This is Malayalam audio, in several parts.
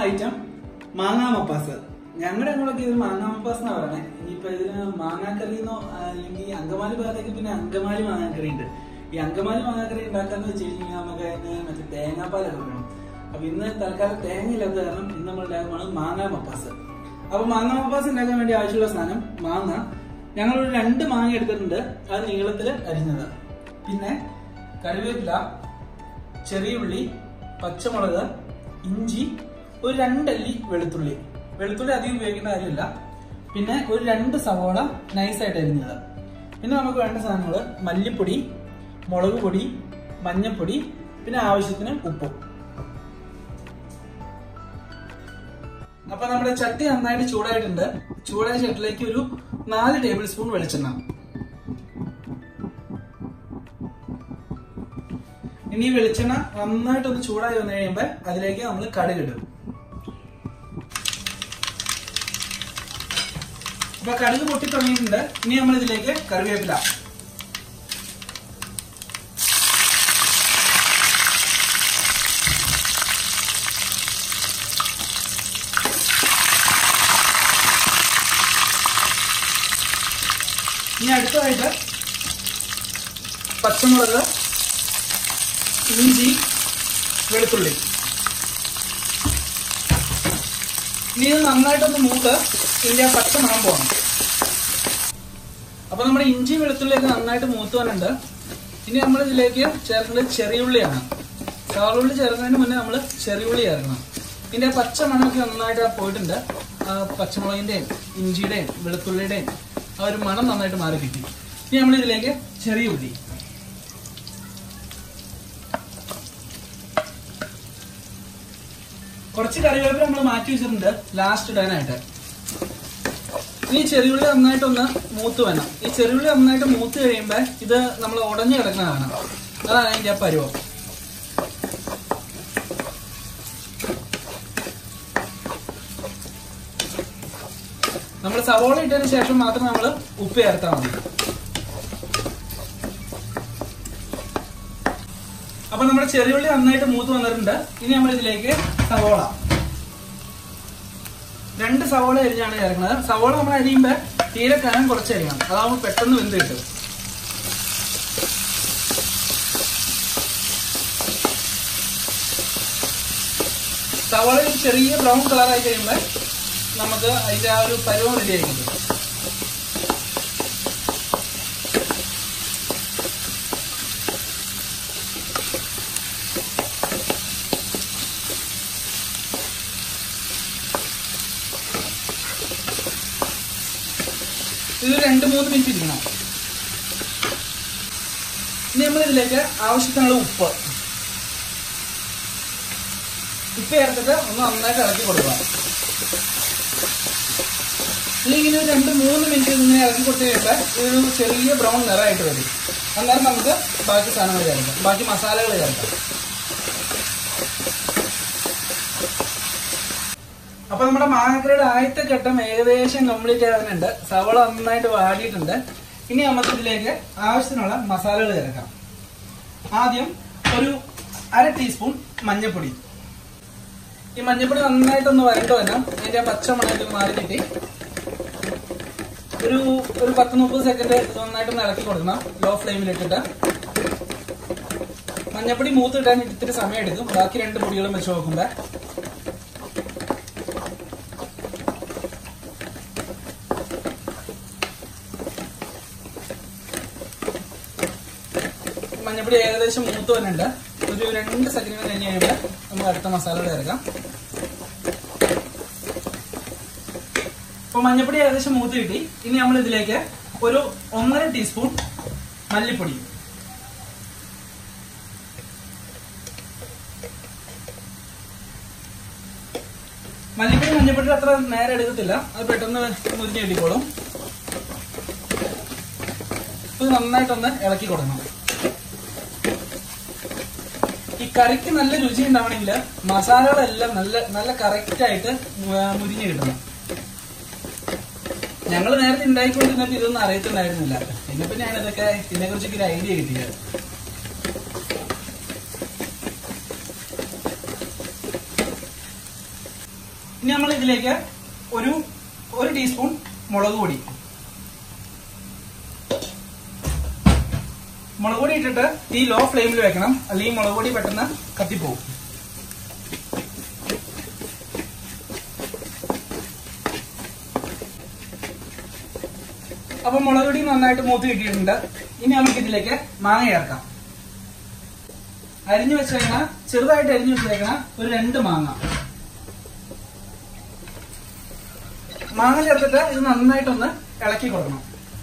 ഐറ്റം മാങ്ങാ മപ്പാസ് ഞങ്ങളുടെ ഞങ്ങളൊക്കെ ഇത് മാങ്ങാ മപ്പാസ് എന്നാ പറയുന്നത് ഇനിയിപ്പോ ഇതിന് മാങ്ങാക്കറി എന്നോ അല്ലെങ്കിൽ അങ്കമാലി ഭാഗത്തേക്ക് പിന്നെ അങ്കമാലി മാങ്ങാക്കറി ഉണ്ട് ഈ അങ്കമാലി മാങ്ങാക്കറി ഉണ്ടാക്കാന്ന് വെച്ച് കഴിഞ്ഞാൽ നമുക്ക് അതിന് മറ്റേ തേങ്ങാപ്പാലൊക്കെ വേണം അപ്പൊ ഇന്ന് തൽക്കാലം തേങ്ങ ഇല്ലാത്ത കാരണം ഇന്ന് നമ്മൾ ഉണ്ടാക്കുന്നതാണ് മാങ്ങാ മപ്പാസ് അപ്പൊ മാങ്ങാ മപ്പാസ് ഉണ്ടാക്കാൻ വേണ്ടി ആവശ്യമുള്ള സാധനം മാങ്ങ ഞങ്ങളൊരു രണ്ട് മാങ്ങ എടുത്തിട്ടുണ്ട് അത് നീളത്തിൽ അരിഞ്ഞത് പിന്നെ കറിവേപ്പില ചെറിയ ഉള്ളി പച്ചമുളക് ഇഞ്ചി ഒരു രണ്ടല്ലി വെളുത്തുള്ളി വെളുത്തുള്ളി അധികം ഉപയോഗിക്കേണ്ട കാര്യമില്ല പിന്നെ ഒരു രണ്ട് സവോള നൈസായിട്ട് അരിഞ്ഞത് പിന്നെ നമുക്ക് വേണ്ട സാധനങ്ങൾ മല്ലിപ്പൊടി മുളക് പൊടി മഞ്ഞൾപ്പൊടി പിന്നെ ആവശ്യത്തിന് ഉപ്പും അപ്പൊ നമ്മുടെ ചട്ടി നന്നായിട്ട് ചൂടായിട്ടുണ്ട് ചൂടായ ചട്ടിലേക്ക് ഒരു നാല് ടേബിൾ സ്പൂൺ വെളിച്ചെണ്ണ ഇനി ഈ വെളിച്ചെണ്ണ നന്നായിട്ടൊന്ന് ചൂടായി വന്നു കഴിയുമ്പോ അതിലേക്ക് നമ്മൾ കടുകിടും അപ്പൊ കടുക് പൊട്ടി തുടങ്ങിയിട്ടുണ്ട് ഇനി നമ്മൾ ഇതിലേക്ക് കറിവേപ്പില ഇനി അടുത്തതായിട്ട് പച്ചമുളക് ഇഞ്ചി വെളുത്തുള്ളി ഇനി ഇത് നന്നായിട്ടൊന്ന് മൂത്ത് ഇതിന്റെ ആ പച്ച മണം പോകണം അപ്പൊ നമ്മുടെ ഇഞ്ചി വെളുത്തുള്ളിയൊക്കെ നന്നായിട്ട് മൂത്ത് വന്നിട്ടുണ്ട് ഇനി നമ്മൾ ഇതിലേക്ക് ചേർക്കുന്നത് ചെറിയുള്ളിയാണ് ചാറുള്ളി ചേർക്കുന്നതിന് മുന്നേ നമ്മൾ ചെറിയുള്ളി ചേർക്കണം ഇതിന്റെ ആ പച്ച മണമൊക്കെ നന്നായിട്ട് ആ പോയിട്ടുണ്ട് ആ പച്ചമുളകിന്റെയും ഇഞ്ചിയുടെയും വെളുത്തുള്ളിയുടെയും ആ ഒരു മണം നന്നായിട്ട് മാറി കിട്ടി ഇനി നമ്മൾ ഇതിലേക്ക് ചെറിയ ഉള്ളി കുറച്ച് കറിവേപ്പില നമ്മൾ മാറ്റി വെച്ചിട്ടുണ്ട് ലാസ്റ്റ് ഇടാനായിട്ട് ഈ ചെറിയുള്ളി നന്നായിട്ടൊന്ന് മൂത്ത് വേണം ഈ ചെറിയുള്ളി നന്നായിട്ട് മൂത്ത് കഴിയുമ്പോ ഇത് നമ്മൾ ഉടഞ്ഞു കിടക്കുന്നതാണ് അതാണ് അതിന്റെ ആ പരുവം നമ്മൾ സവോള ഇട്ടതിന് ശേഷം മാത്രം നമ്മൾ ഉപ്പ് ചേർത്താൽ മതി അപ്പൊ നമ്മുടെ ചെറിയുള്ളി നന്നായിട്ട് മൂത്ത് വന്നിട്ടുണ്ട് ഇനി നമ്മൾ ഇതിലേക്ക് സവോള രണ്ട് സവോള അരിഞ്ഞാണ് ചേർക്കുന്നത് സവോള നമ്മൾ അരിയുമ്പോ തീരെ കനം കുറച്ച് അരിയണം അതാവുമ്പോൾ പെട്ടെന്ന് വെന്ത് കിട്ടും സവോള ഒരു ചെറിയ ബ്രൗൺ കളറായി കഴിയുമ്പോൾ നമുക്ക് അതിന്റെ ആ ഒരു പരുവം റെഡിയായി കിട്ടും ഇത് രണ്ട് മൂന്ന് മിനിറ്റ് ഇരിക്കണം ഇനി നമ്മൾ ഇതിലേക്ക് ആവശ്യത്തിനുള്ള ഉപ്പ് ഉപ്പ് ചേർത്തിട്ട് ഒന്ന് നന്നായിട്ട് ഇളക്കി കൊടുക്കുക അല്ലെങ്കിൽ ഒരു രണ്ട് മൂന്ന് മിനിറ്റ് ഇങ്ങനെ ഇളക്കി കൊടുത്തു കഴിയുമ്പോൾ ഇതൊരു ചെറിയ ബ്രൗൺ നിറമായിട്ട് വരും അന്നേരം നമുക്ക് ബാക്കി സാധനങ്ങൾ ചേർക്കാം ബാക്കി മസാലകൾ ചേർക്കാം അപ്പൊ നമ്മുടെ മാങ്ങക്കറിയുടെ ആദ്യത്തെ ഘട്ടം ഏകദേശം കംപ്ലീറ്റ് ആകുന്നുണ്ട് സവള നന്നായിട്ട് വാടിയിട്ടുണ്ട് ഇനി നമുക്ക് ഇതിലേക്ക് ആവശ്യത്തിനുള്ള മസാലകൾ ചേർക്കാം ആദ്യം ഒരു അര ടീസ്പൂൺ മഞ്ഞൾപ്പൊടി ഈ മഞ്ഞൾപ്പൊടി നന്നായിട്ടൊന്ന് വരണ്ട് വരണം അതിന്റെ ആ പച്ച മണത്തിൽ മാറി കിട്ടി ഒരു ഒരു പത്ത് മുപ്പത് സെക്കൻഡ് നന്നായിട്ടൊന്ന് ഇളക്കി കൊടുക്കണം ലോ ഫ്ലെയിമിൽ ഇട്ടിട്ട് മഞ്ഞൾപ്പൊടി മൂത്ത് കിട്ടാൻ ഇത്തിരി സമയം എടുക്കും ബാക്കി രണ്ട് പൊടികളും വെച്ച് നോക്കുമ്പോ മഞ്ഞപ്പൊടി ഏകദേശം മൂത്ത് വന്നിട്ടുണ്ട് ഒരു രണ്ട് സെക്കൻഡ് കഴിഞ്ഞ് കഴിയുമ്പോൾ നമുക്ക് അടുത്ത മസാലകൾ ചേർക്കാം അപ്പൊ മഞ്ഞപ്പൊടി ഏകദേശം മൂത്ത് കിട്ടി ഇനി നമ്മൾ ഇതിലേക്ക് ഒരു ഒന്നര ടീസ്പൂൺ മല്ലിപ്പൊടി മല്ലിപ്പൊടി മഞ്ഞപ്പൊടി അത്ര നേരെ എടുക്കത്തില്ല അത് പെട്ടെന്ന് മുരിഞ്ഞ് കിട്ടിക്കോളും ഇത് നന്നായിട്ടൊന്ന് ഇളക്കി കൊടുക്കണം ഈ കറിക്ക് നല്ല രുചി ഉണ്ടാവണമെങ്കിൽ മസാലകളെല്ലാം നല്ല നല്ല കറക്റ്റ് ആയിട്ട് മു- മുരിഞ്ഞ് കിട്ടണം ഞങ്ങൾ നേരത്തെ ഉണ്ടാക്കിക്കൊണ്ടിരുന്നപ്പോ ഇതൊന്നും അറിയത്തുണ്ടായിരുന്നില്ല പിന്നെ ഞാൻ ഇതൊക്കെ ഇതിനെ കുറിച്ചൊക്കെ ഒരു ഐഡിയ കിട്ടിയത് ഇനി നമ്മൾ ഇതിലേക്ക് ഒരു ഒരു ടീസ്പൂൺ മുളക് പൊടി മുളക് പൊടി ഇട്ടിട്ട് തീ ലോ ഫ്ലെയിമിൽ വെക്കണം അല്ലെങ്കിൽ മുളക് പൊടി പെട്ടെന്ന് കത്തിപ്പോവും അപ്പൊ മുളക് പൊടി നന്നായിട്ട് മൂത്ത് കിട്ടിയിട്ടുണ്ട് ഇനി നമുക്ക് ഇതിലേക്ക് മാങ്ങ ചേർക്കാം അരിഞ്ഞു വെച്ചേക്കണ ചെറുതായിട്ട് അരിഞ്ഞു വെച്ചേക്കണ ഒരു രണ്ട് മാങ്ങ മാങ്ങ ചേർത്തിട്ട് ഇത് നന്നായിട്ടൊന്ന് ഇളക്കി കൊടുക്കണം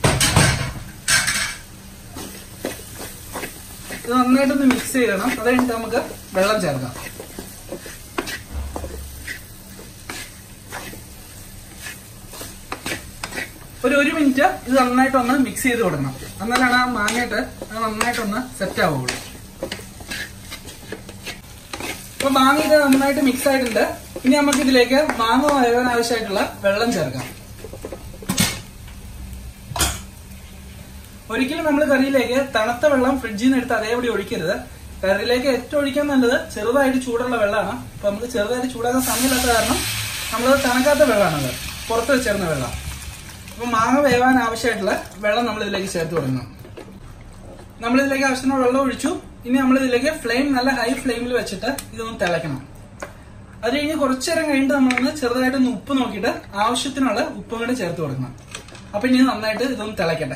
ഇത് നന്നായിട്ടൊന്ന് മിക്സ് ചെയ്യണം അത് കഴിഞ്ഞിട്ട് നമുക്ക് വെള്ളം ചേർക്കാം ഒരു ഒരു മിനിറ്റ് ഇത് നന്നായിട്ടൊന്ന് മിക്സ് ചെയ്ത് കൊടുക്കണം എന്നാലാണ് ആ മാങ്ങയിട്ട് അത് നന്നായിട്ടൊന്ന് സെറ്റ് ആവുള്ളൂ അപ്പൊ മാങ്ങ ഇത് നന്നായിട്ട് മിക്സ് ആയിട്ടുണ്ട് ഇനി നമുക്ക് ഇതിലേക്ക് മാങ്ങ വേവാൻ ആവശ്യമായിട്ടുള്ള വെള്ളം ചേർക്കാം ഒരിക്കലും നമ്മൾ കറിയിലേക്ക് തണുത്ത വെള്ളം ഫ്രിഡ്ജിൽ നിന്ന് എടുത്ത് അതേപടി ഒഴിക്കരുത് കറിയിലേക്ക് ഏറ്റവും ഒഴിക്കാൻ നല്ലത് ചെറുതായിട്ട് ചൂടുള്ള വെള്ളമാണ് അപ്പൊ നമുക്ക് ചെറുതായിട്ട് ചൂടാക്കാൻ സമയമില്ലാത്ത കാരണം നമ്മൾ തണുക്കാത്ത വെള്ളമാണത് പുറത്ത് വെച്ചിരുന്ന വെള്ളം അപ്പൊ മാങ്ങ വേവാൻ ആവശ്യമായിട്ടുള്ള വെള്ളം നമ്മൾ ഇതിലേക്ക് ചേർത്ത് കൊടുക്കണം നമ്മൾ ഇതിലേക്ക് ആവശ്യത്തിന് വെള്ളം ഒഴിച്ചു ഇനി നമ്മൾ ഇതിലേക്ക് ഫ്ലെയിം നല്ല ഹൈ ഫ്ലെയിമിൽ വെച്ചിട്ട് ഇതൊന്ന് തിളയ്ക്കണം അത് കഴിഞ്ഞ് കുറച്ചു നേരം കഴിഞ്ഞിട്ട് നമ്മളൊന്ന് ചെറുതായിട്ടൊന്ന് ഉപ്പ് നോക്കിയിട്ട് ആവശ്യത്തിനുള്ള ഉപ്പും കൂടെ ചേർത്ത് കൊടുക്കണം അപ്പൊ ഇനി നന്നായിട്ട് ഇതൊന്ന് തിളയ്ക്കട്ടെ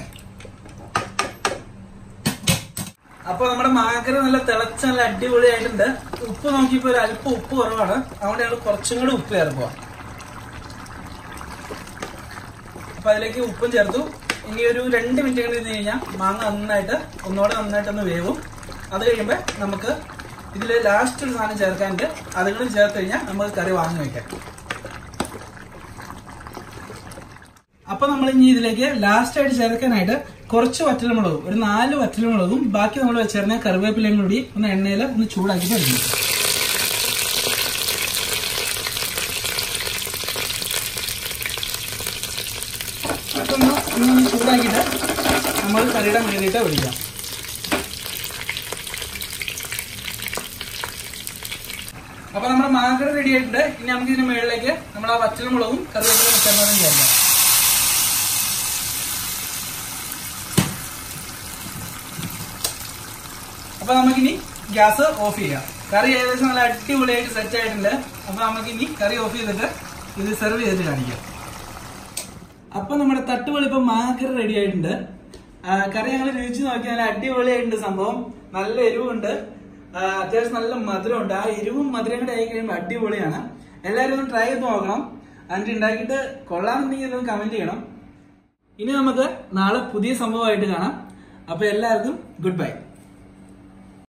അപ്പൊ നമ്മുടെ മാങ്ങക്കറി നല്ല തിളച്ച നല്ല അടിപൊളിയായിട്ടുണ്ട് ഉപ്പ് നോക്കിയപ്പോ ഒരു അല്പം ഉപ്പ് കുറവാണ് അതുകൊണ്ട് ഞങ്ങൾ കുറച്ചും കൂടി ഉപ്പ് ചേർക്കുക അപ്പൊ അതിലേക്ക് ഉപ്പും ചേർത്തു ഇനി ഒരു രണ്ട് മിനിറ്റ് കൂടി ഇരുന്ന് കഴിഞ്ഞാൽ മാങ്ങ നന്നായിട്ട് ഒന്നുകൂടെ നന്നായിട്ടൊന്ന് വേവും അത് കഴിയുമ്പോൾ നമുക്ക് ഇതിൽ ലാസ്റ്റ് ഒരു സാധനം ചേർക്കാനുണ്ട് അതും കൂടി ചേർത്ത് കഴിഞ്ഞാൽ നമുക്ക് കറി വാങ്ങി വെക്കാം അപ്പൊ നമ്മൾ ഇനി ഇതിലേക്ക് ലാസ്റ്റ് ആയിട്ട് ചേർക്കാനായിട്ട് കുറച്ച് വറ്റൽമുളകും ഒരു നാല് വറ്റൽമുളകും ബാക്കി നമ്മൾ വെച്ചിരുന്ന കറിവേപ്പിലയും കൂടി ഒന്ന് എണ്ണയിൽ ഒന്ന് ചൂടാക്കിയിട്ട് എടുക്കും അതൊന്ന് ഒന്ന് ചൂടാക്കിയിട്ട് നമ്മൾ കറിയുടെ മേലിട്ട് ഒഴിക്കാം അപ്പൊ നമ്മുടെ മാങ്ങ റെഡി ആയിട്ടുണ്ട് ഇനി നമുക്ക് ഇതിന് മുകളിലേക്ക് നമ്മൾ ആ വറ്റൽമുളകും കറിവേപ്പിലയും ചേർന്നതും ചേർക്കാം അപ്പൊ നമുക്കിനി ഗ്യാസ് ഓഫ് ചെയ്യാം കറി ഏകദേശം നല്ല അടിപൊളിയായിട്ട് സെറ്റ് ആയിട്ടുണ്ട് അപ്പൊ നമുക്കിനി കറി ഓഫ് ചെയ്തിട്ട് ഇത് സെർവ് ചെയ്തിട്ട് കാണിക്കാം അപ്പൊ നമ്മുടെ തട്ടുപൊളിപ്പം മാങ്ങക്കറി റെഡി ആയിട്ടുണ്ട് ആ, കറി ഞങ്ങൾ രുചിച്ച് നോക്കി നല്ല അടിപൊളിയായിട്ടുണ്ട് സംഭവം നല്ല എരിവുണ്ട് ആ, അത്യാവശ്യം നല്ല മധുരമുണ്ട് ആ എരിവും മധുരം കൂടെ ആയി കഴിയുമ്പോൾ അടിപൊളിയാണ് എല്ലാവരും ഒന്ന് ട്രൈ ചെയ്ത് നോക്കണം എന്നിട്ട് ഉണ്ടാക്കിയിട്ട് കൊള്ളാമെന്നുണ്ടെങ്കിൽ ഇതൊന്ന് കമന്റ് ചെയ്യണം ഇനി നമുക്ക് നാളെ പുതിയ സംഭവമായിട്ട് കാണാം അപ്പൊ എല്ലാവർക്കും ഗുഡ് ബൈ